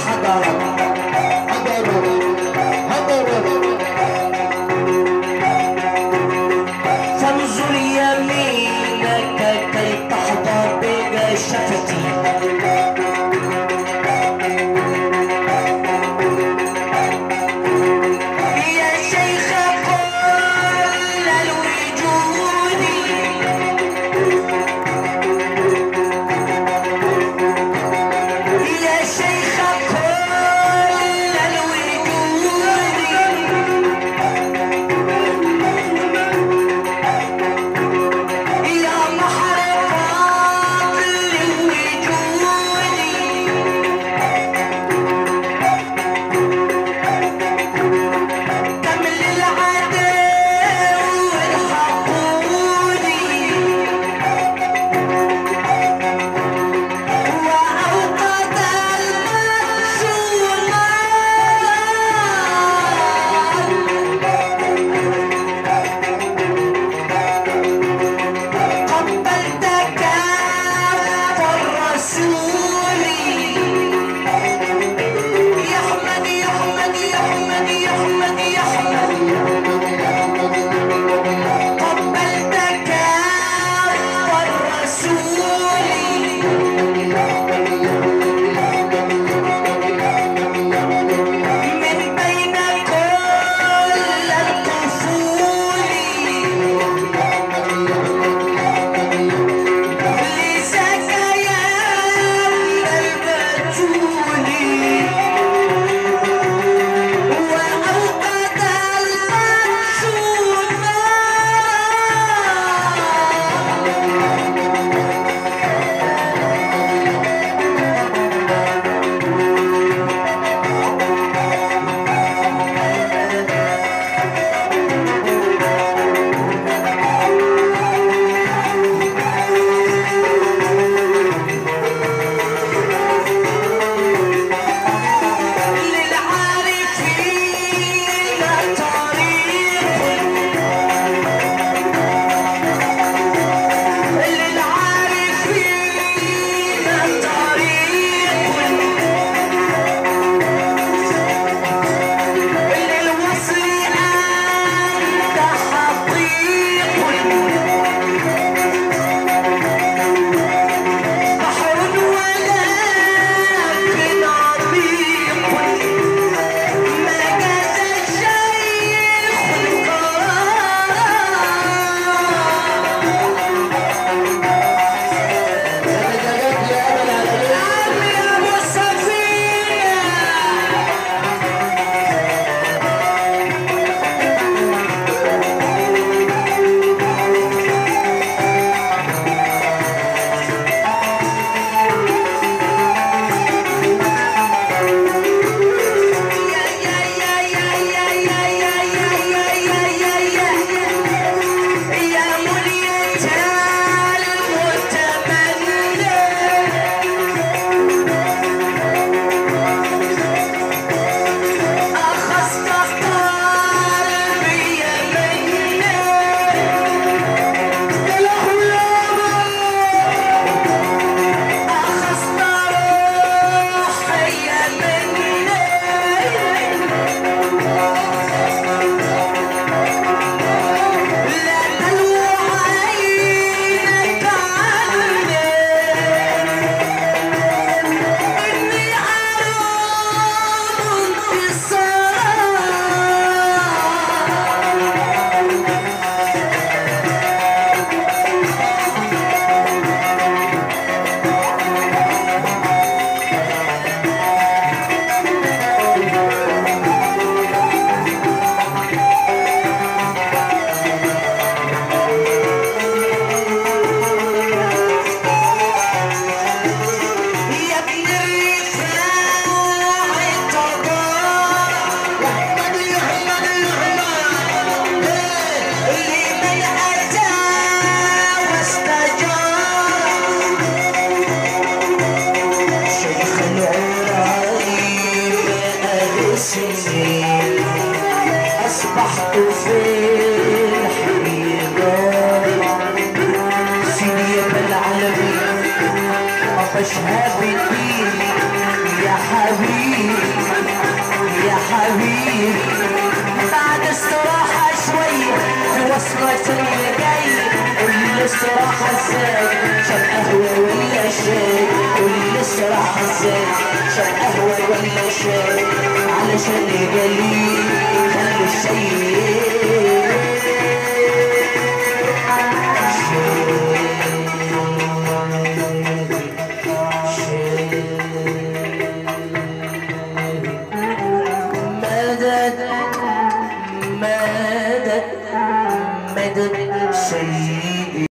حضرت فانظر يمينك كي تحظى بشفتي يا شيخ كل الوجود يا شيخ كل الوجود يا محرقات الوجود كمل العدو الحقودي وأوقد المنشورات قبلت كاف الرسول يحمد يحمد يحمد يحمد يحمد قبلت كاف الرسول من بين كل الطفول لسك يا البتول وأوقد المنشورات للعارفين طريق للعارفين طريق للوصل أنت حقيق بحر ولكن عميق ما جاز الشيخ القرار عمي أبو سفينة يا منية المتمنى أخذت قلبي منا أخذت روحي منا لا تلو عينك عني إني أروم انتصار يا ابن الرفاع تضار لمن أتى واستجار شيخ العرايب بقالي سنين أصبحت في الحيران سيدي العالمين أبا شهاب الدين يا حبيبي يا حبيبي بعد استراحة شوي في وصلة الجاي قولي استراحة ازاي شاب قهوة ولا شاي قولي استراحة ازاي شاب قهوة ولا شاي علشان قليل خلي الشاي